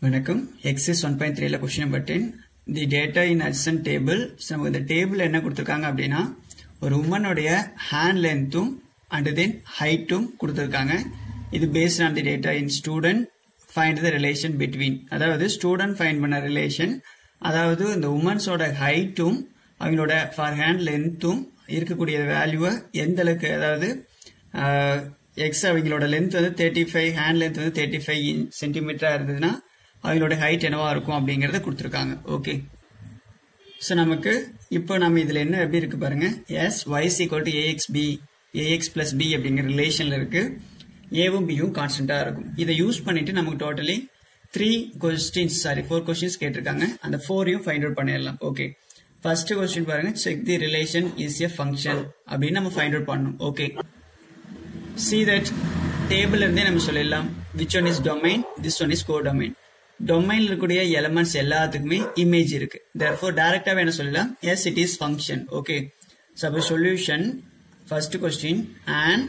வணக்கம் exercise one point த்ரீல question number ten the data in adjacent table நமக்கு இந்த டேபிள் என்ன கொடுத்துருக்காங்க அப்படின்னா ஒரு உமனுடைய ஹேண்ட் லென்த்தும் அண்ட் தென் ஹைட்டும் கொடுத்துருக்காங்க இது based on the data in student find the relation between அதாவது ஸ்டூடெண்ட் ஃபைண்ட் பண்ண ரிலேஷன் அதாவது இந்த உமன்ஸோட ஹைட்டும் அவங்களோட ஃபார் ஹேண்ட் லென்த்தும் இருக்கக்கூடிய வேல்யூவை எந்த அளவுக்கு அதாவது எக்ஸ் அவங்களோட லென்த் வந்து தேர்ட்டி ஃபைவ் ஹேண்ட் லென்த் வந்து தேர்ட்டி ஃபைவ் சென்டிமீட்டராக இருந்ததுன்னா அவங்களோட ஹைட் என்னவா இருக்கும் அப்படிங்கறத கொடுத்துருக்காங்க ஓகே ஸோ நமக்கு இப்போ நம்ம இதில் என்ன எப்படி இருக்கு பாருங்க as y's equal to ax b ax plus b அப்படிங்கிற ரிலேஷன்ல இருக்கு ஏவும் பியும் கான்ஸ்டன்டாக இருக்கும் இதை யூஸ் பண்ணிட்டு நமக்கு totally three questions sorry four questions கேட்டிருக்காங்க அந்த ஃபோரையும் ஃபைண்ட் அவுட் பண்ணிடலாம் ஓகே ஃபர்ஸ்ட் கொஸ்டின் பாருங்க check the relation is a function அப்படின்னு நம்ம ஃபைண்ட் அவுட் பண்ணணும் ஓகே சி தட் டேபிள் இருந்தே நம்ம சொல்லிடலாம் which one is domain this one is codomain டொமைன்ல இருக்கக்கூடிய எலமெண்ட்ஸ் எல்லாத்துக்குமே இமேஜ் இருக்கு தேர்ஃபோர் டைரக்டாவே என்ன சொல்லலாம் yes it is function okay சப்போ solution first question and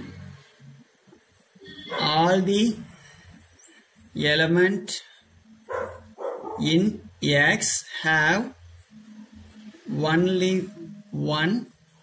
all the element in X have only one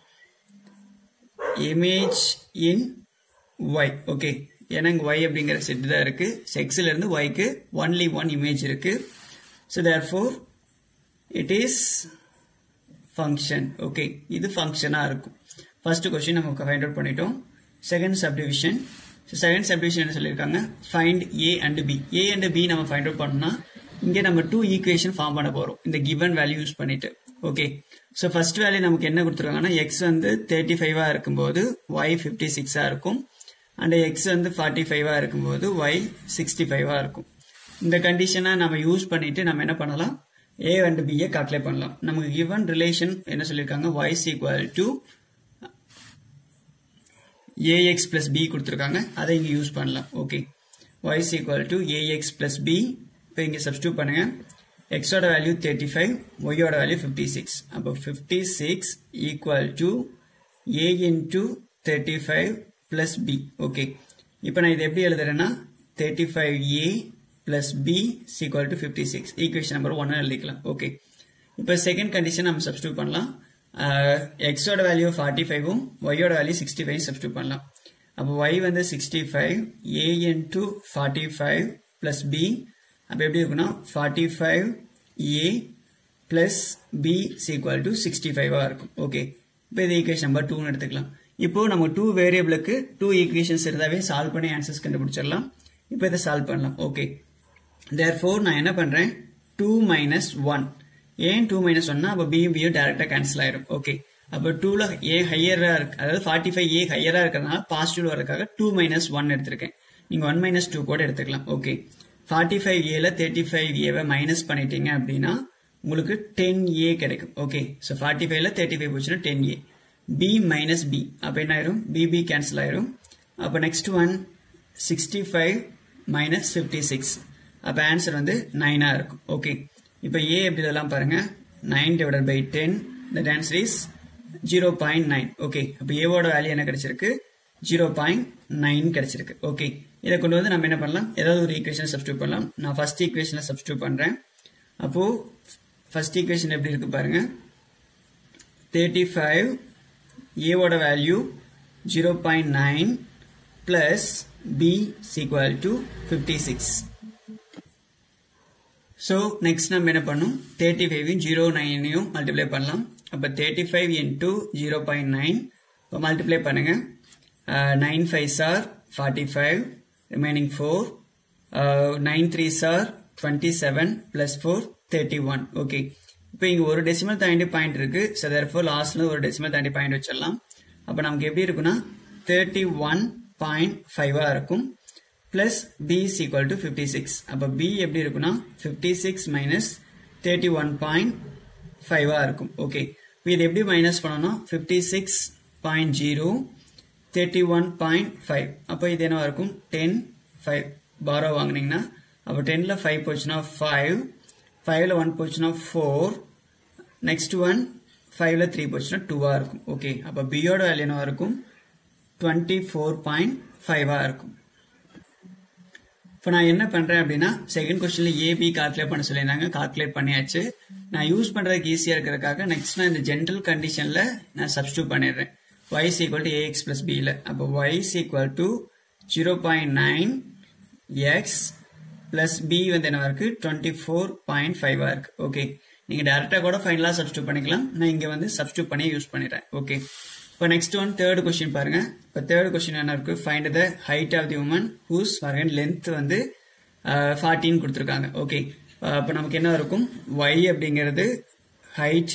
image in Y okay ஏன்னா இங்க Y அப்படிங்கிற செட் தான் இருக்கு செக்ஸ்ல இருந்து Yக்கு ஒன்லி ஒன் இமேஜ் இருக்கு so therefore it is function okay இது ஃபங்க்ஷனாக இருக்கும் ஃபர்ஸ்ட் கொஸ்டின் நம்ம ஃபைண்ட் அவுட் பண்ணிட்டோம் செகண்ட் சப்டிவிஷன் செகண்ட் சப்டிவிஷன் என்ன சொல்லியிருக்காங்க find a and b a and b நம்ம ஃபைண்ட் அவுட் பண்ணோம்னா இங்கே நம்ம டூ ஈக்குவேஷன் ஃபார்ம் பண்ண போகிறோம் இந்த கிவன் வேல்யூ யூஸ் பண்ணிட்டு ஓகே ஸோ ஃபர்ஸ்ட் வேல்யூ நமக்கு என்ன கொடுத்துருக்காங்கன்னா எக்ஸ் வந்து தேர்ட்டி ஃபைவா இருக்கும்போது ஒய் ஃபிஃப்டி சிக்ஸா இருக்கும் அண்ட் எக்ஸ் வந்து ஃபார்ட்டி ஃபைவா இருக்கும்போது ஒய் சிக்ஸ்டி ஃபைவா இருக்கும் இந்த கண்டிஷனை நம்ம யூஸ் பண்ணிட்டு நம்ம என்ன பண்ணலாம் ஏ அண்ட் பியை கால்குலேட் பண்ணலாம் நமக்கு கிவன் ரிலேஷன் என்ன சொல்லியிருக்காங்க y's equal to ax plus b கொடுத்துருக்காங்க அதை இங்கே யூஸ் பண்ணலாம் okay y's equal to ax plus b இப்போ இங்கே சப்ஸ்டியூட் பண்ணுங்க எக்ஸோட வேல்யூ தேர்ட்டி ஃபைவ் ஒய்யோட வேல்யூ ஃபிஃப்டி சிக்ஸ் அப்போ fifty six equal to a into thirty five plus b okay இப்போ நான் இதை எப்படி எழுதுறேன்னா thirty five a plus b equal to fifty six equation number ஒன்னு எழுதிக்கலாம் ஓகே இப்போ செகண்ட் கண்டிஷன் நம்ம சப்ஸ்டியூட் பண்ணலாம் எக்ஸோட வேல்யூ ஃபார்ட்டி ஃபைவும் ஒய்யோட வேல்யூ சிக்ஸ்டி ஃபைவ் சப்ஸ்டியூட் பண்ணலாம் அப்போ ஒய் வந்து sixty five a into forty five plus b அப்போ எப்படி இருக்குன்னா forty five a plus b is equal to sixty ஃபைவாக இருக்கும் ஓகே இப்போ இது ஈக்குவேஷன் நம்பர் டூன்னு எடுத்துக்கலாம் இப்போ நம்ம டூ வேரியபிளுக்கு டூ ஈக்குவேஷன்ஸ் இருந்தாவே சால்வ் பண்ணி ஆன்சர்ஸ் கண்டுபிடிச்சிடலாம் இப்போ இதை சால்வ் பண்ணலாம் ஓகே தேர் ஃபோர் நான் என்ன பண்ணுறேன் டூ மைனஸ் ஒன் ஏன் டூ மைனஸ் ஒன்னா அப்போ பியும் பியும் டேரக்டா கேன்சல் ஆயிரும் ஓகே அப்போ டூல ஏ ஹையரா இருக்கு அதாவது ஃபார்ட்டி ஃபைவ் ஏ ஹையரா இருக்கிறதுனால பாசிட்டிவ் வரதுக்காக டூ மைனஸ் ஒன் எடுத்திருக்கேன் நீங்க ஒன் மைனஸ் டூ கூட எடுத்துக்கலாம் ஓகே ஃபார்ட்டி ஃபைவ் ஏல தேர்ட்டி ஃபைவ் ஏவை மைனஸ் பண்ணிட்டீங்க அப்படின்னா உங்களுக்கு டென் ஏ கிடைக்கும் ஓகே ஸோ ஃபார்ட்டி ஃபைவ்ல தேர்ட்டி ஃபைவ் போச்சுன்னா ten a b minus b அப்போ என்ன ஆயிரும் பிபி கேன்சல் ஆயிரும் அப்போ next one sixty five minus fifty six அப்போ ஆன்சர் வந்து நைனாக இருக்கும் ஓகே இப்போ ஏ எப்படி இதெல்லாம் பாருங்க nine divided by ten that answer is zero point nine okay அப்போ ஏவோட வேல்யூ என்ன கிடைச்சிருக்கு ஜீரோ பாயிண்ட் நைன் கிடைச்சிருக்கு ஓகே இதை கொண்டு வந்து நம்ம என்ன பண்ணலாம் ஏதாவது ஒரு ஈக்குவேஷன் சப்ஸ்டியூட் பண்ணலாம் நான் ஃபர்ஸ்ட் ஈக்குவேஷனை சப்ஸ்டியூட் பண்றேன் அப்போ ஃபர்ஸ்ட் ஈக்குவேஷன் எப்படி இருக்கு பாருங்க தேர்ட்டி ஃபைவ் ஏவோட value zero point nine plus b is equal to fifty six so next நம்ம என்ன பண்ணும் தேர்ட்டி ஃபைவையும் ஜீரோ நைனையும் மல்டிப்ளை பண்ணலாம் அப்போ thirty five into zero point nine இப்போ மல்டிப்ளை பண்ணுங்க நைன் ஃபைவ் சார் forty five remaining four nine three சார் twenty seven plus four thirty one okay இப்போ இங்கே ஒரு டெசிமல் தாண்டி பாயிண்ட் இருக்கு ஸோ தேர்ஃபோர் லாஸ்ட்ல ஒரு டெசிமல் தாண்டி பாயிண்ட் வச்சிடலாம் அப்போ நமக்கு எப்படி இருக்குன்னா தேர்ட்டி ஒன் பாயிண்ட் ஃபைவா இருக்கும் plus b is equal to fifty six அப்போ பி எப்படி இருக்குன்னா fifty six minus thirty one point ஃபைவா இருக்கும் ஓகே இது எப்படி மைனஸ் பண்ணணும் fifty six point zero thirty one point five அப்போ இது என்ன இருக்கும் டென் ஃபைவ் பாரோ வாங்கினீங்கன்னா அப்போ டென்ல ஃபைவ் போச்சுன்னா ஃபைவ் ஃபைவ்ல ஒன் போச்சுன்னா ஃபோர் நெக்ஸ்ட் ஒன் ஃபைவ்ல த்ரீ போச்சுன்னா டூவா இருக்கும் ஓகே அப்போ பியோட வேல்யூ என்னவா இருக்கும் டுவெண்ட்டி ஃபோர் பாயிண்ட் ஃபைவா இருக்கும் இப்போ நான் என்ன பண்றேன் அப்படின்னா செகண்ட் கொஸ்டின்ல ஏபி கால்குலேட் பண்ண சொல்லியிருந்தாங்க கால்குலேட் பண்ணியாச்சு நான் யூஸ் பண்றதுக்கு ஈஸியா இருக்கிறதுக்காக நெக்ஸ்ட் நான் இந்த ஜென்ரல் கண்டிஷன்ல நான் சப்ஸ்டியூட் பண்ணிடுறேன் y is equal to ax plus b ல அப்போ y is equal to 0.9 x plus b வந்து என்ன இருக்கு 24.5 இருக்கு ஓகே நீங்க டைரக்டா கூட ஃபைனலா சப்ஸ்டியூட் பண்ணிக்கலாம் நான் இங்க வந்து சப்ஸ்டியூட் பண்ணி யூஸ் பண்ணிடுறேன் ஓகே இப்போ நெக்ஸ்ட் ஒன் தேர்ட் கொஸ்டின் பாருங்க இப்போ தேர்ட் கொஸ்டின் என்ன இருக்கு find the height of the woman whose பாருங்க லென்த் வந்து ஃபார்ட்டின் கொடுத்துருக்காங்க ஓகே அப்போ நமக்கு என்ன இருக்கும் ஒய் அப்படிங்கிறது ஹைட்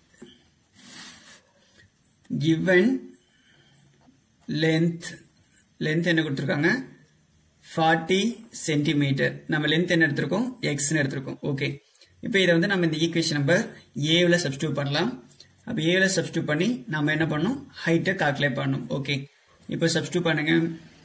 given length length என்ன கொடுத்துருக்காங்க ஃபார்ட்டி சென்டிமீட்டர் நம்ம லென்த் என்ன எடுத்திருக்கோம் எக்ஸ்னு எடுத்திருக்கோம் ஓகே இப்போ இதை வந்து நம்ம இந்த ஈக்குவேஷன் நம்பர் ஏவில் சப்ஸ்டியூட் பண்ணலாம் அப்போ ஏவில் சப்ஸ்டியூட் பண்ணி நம்ம என்ன பண்ணணும் ஹைட்டை கால்குலேட் பண்ணணும் ஓகே இப்போ சப்ஸ்டியூட் பண்ணுங்க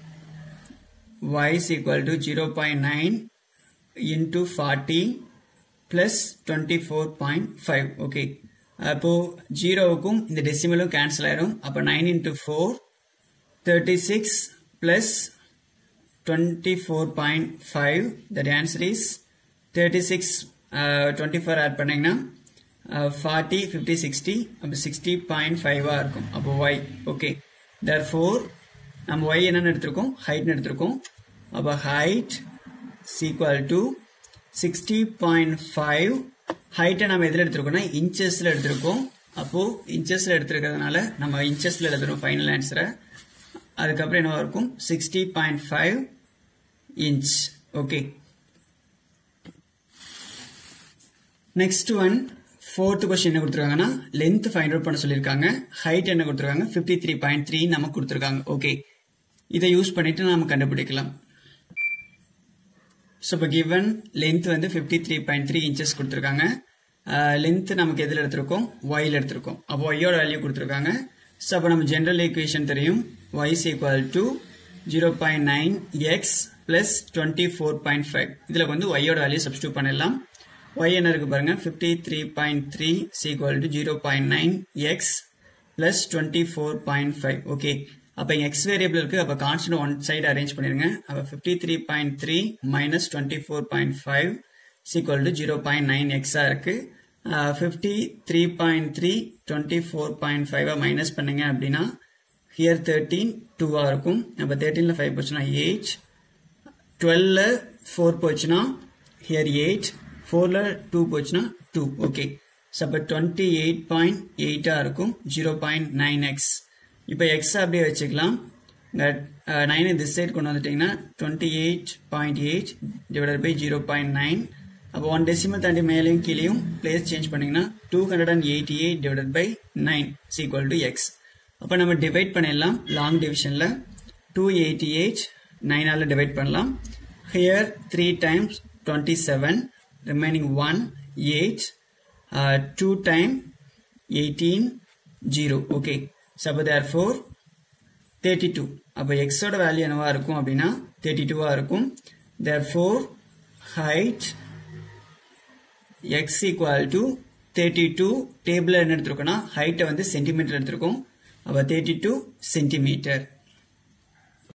y is equal to 0.9 into 40 plus 24.5 okay அப்போ ஜீரோவுக்கும் இந்த டெசிமலும் கேன்சல் ஆயிரும் அப்போ nine into four thirty six plus twenty four point five that answer is thirty six twenty four add பண்ணீங்கன்னா ஃபார்ட்டி ஃபிஃப்டி சிக்ஸ்டி அப்போ சிக்ஸ்டி பாயிண்ட் ஃபைவாக இருக்கும் அப்போ ஒய் ஓகே தர் ஃபோர் நம்ம ஒய் என்னென்னு எடுத்திருக்கோம் ஹைட்னு எடுத்திருக்கோம் அப்போ height is equal to sixty point five ஹைட்டை நம்ம எதில் எடுத்திருக்கோம்னா இன்ச்சஸில் எடுத்திருக்கோம் அப்போ இன்ச்சஸில் எடுத்திருக்கிறதுனால நம்ம இன்ச்சஸில் எழுதுறோம் ஃபைனல் ஆன்சரை அதுக்கப்புறம் என்ன இருக்கும் sixty point five inch okay next one fourth question என்ன கொடுத்துருக்காங்கன்னா லென்த் ஃபைண்ட் அவுட் பண்ண சொல்லியிருக்காங்க ஹைட் என்ன கொடுத்துருக்காங்க ஃபிஃப்டி த்ரீ பாயிண்ட் த்ரீ நமக்கு கொடுத்துருக்காங்க ஓகே இதை யூஸ் பண்ணிட்டு நம்ம கண்டுபிடிக்கலாம் ஸோ இப்போ கிவன் லென்த் வந்து fifty three point three inches கொடுத்துருக்காங்க லென்த் நமக்கு எதில் எடுத்திருக்கோம் ஒயில் எடுத்திருக்கோம் அப்போ ஒய்யோட வேல்யூ கொடுத்துருக்காங்க ஸோ அப்போ நம்ம ஜென்ரல் ஈக்குவேஷன் தெரியும் y is equal to zero point nine x plus twenty four point five இதில் வந்து ஒய்யோட வேல்யூ சப்ஸ்டியூட் பண்ணிடலாம் ஒய் என்ன இருக்கு பாருங்க fifty three point three is equal to zero point nine x plus twenty four point five okay அப்போ x variable இருக்கு அப்போ கான்ஸ்டன்ட் ஒன் சைடு அரேஞ்ச் பண்ணிருங்க அப்போ fifty three point three minus twenty four point five is equal to zero point nine எக்ஸா இருக்கு fifty three point three twenty four point five minus பண்ணுங்க அப்படின்னா here thirteen டூவா இருக்கும் அப்போ தேர்ட்டீன்ல ஃபைவ் போச்சுன்னா எயிட் டுவெல்ல ஃபோர் போச்சுன்னா ஹியர் எயிட் ஃபோர்ல டூ போச்சுன்னா டூ ஓகே ஸோ அப்போ டுவெண்ட்டி எயிட் பாயிண்ட் எயிட்டா இருக்கும் ஜீரோ பாயிண்ட் நைன் எக்ஸ் இப்போ எக்ஸ் அப்படியே வச்சுக்கலாம் நைனை திஸ் சைட் கொண்டு வந்துட்டீங்கன்னா twenty eight point eight divided by zero point nine அப்போ ஒன் டெசிமல் தாண்டி மேலேயும் கீழேயும் பிளேஸ் சேஞ்ச் பண்ணீங்கன்னா two hundred and eighty eight divided by nine is equal to x அப்போ நம்ம டிவைட் பண்ணிடலாம் லாங் டிவிஷனில் டூ எயிட்டி எயிட் நைனால டிவைட் பண்ணலாம் here three times twenty seven remaining one eight two time eighteen zero okay அப்போ தேர் four thirty two அப்போ எக்ஸோட value என்னவா இருக்கும் அப்படின்னா தேர்ட்டி டூவா இருக்கும் therefore height x equal to thirty two table என்ன எடுத்திருக்கோம்னா ஹைட்டை வந்து சென்டிமீட்டர் எடுத்திருக்கோம் அப்போ தேர்ட்டி டூ சென்டிமீட்டர்